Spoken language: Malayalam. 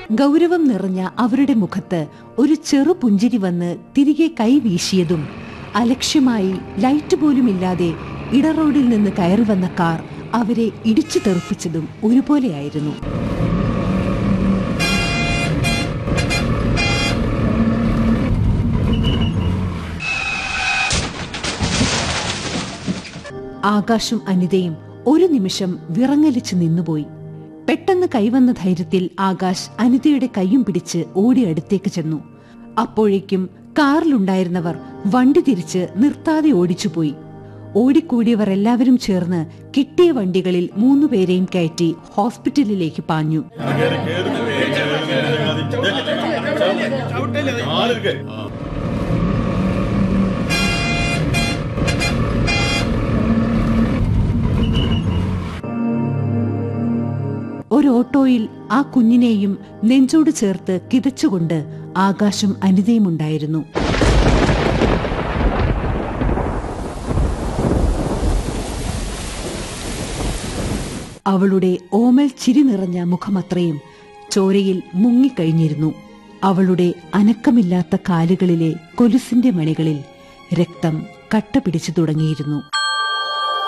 ഗൗരവം നിറഞ്ഞ അവരുടെ മുഖത്ത് ഒരു ചെറു പുഞ്ചിരി വന്ന് തിരികെ കൈ വീശിയതും അലക്ഷ്യമായി ലൈറ്റ് പോലുമില്ലാതെ ഇടറോഡിൽ നിന്ന് കയറി വന്ന കാർ അവരെ ഇടിച്ചു തെറിപ്പിച്ചതും ഒരുപോലെയായിരുന്നു ആകാശും അനിതയും ഒരു നിമിഷം വിറങ്ങലിച്ച് നിന്നുപോയി പെട്ടെന്ന് കൈവന്ന ധൈര്യത്തിൽ ആകാശ് അനിതയുടെ കൈയും പിടിച്ച് ഓടി അടുത്തേക്ക് ചെന്നു അപ്പോഴേക്കും കാറിലുണ്ടായിരുന്നവർ വണ്ടി തിരിച്ച് നിർത്താതെ ഓടിച്ചുപോയി ഓടിക്കൂടിയവർ എല്ലാവരും ചേർന്ന് കിട്ടിയ വണ്ടികളിൽ മൂന്നുപേരെയും കയറ്റി ഹോസ്പിറ്റലിലേക്ക് പാഞ്ഞു ഒരു ഓട്ടോയിൽ ആ കുഞ്ഞിനെയും നെഞ്ചോട് ചേർത്ത് കിതച്ചുകൊണ്ട് ആകാശം അനിതയും ഉണ്ടായിരുന്നു അവളുടെ ഓമൽ ചിരി നിറഞ്ഞ മുഖമത്രയും ചോരയിൽ മുങ്ങിക്കഴിഞ്ഞിരുന്നു അവളുടെ അനക്കമില്ലാത്ത കാലുകളിലെ കൊലുസിന്റെ മണികളിൽ രക്തം കട്ട പിടിച്ചു തുടങ്ങിയിരുന്നു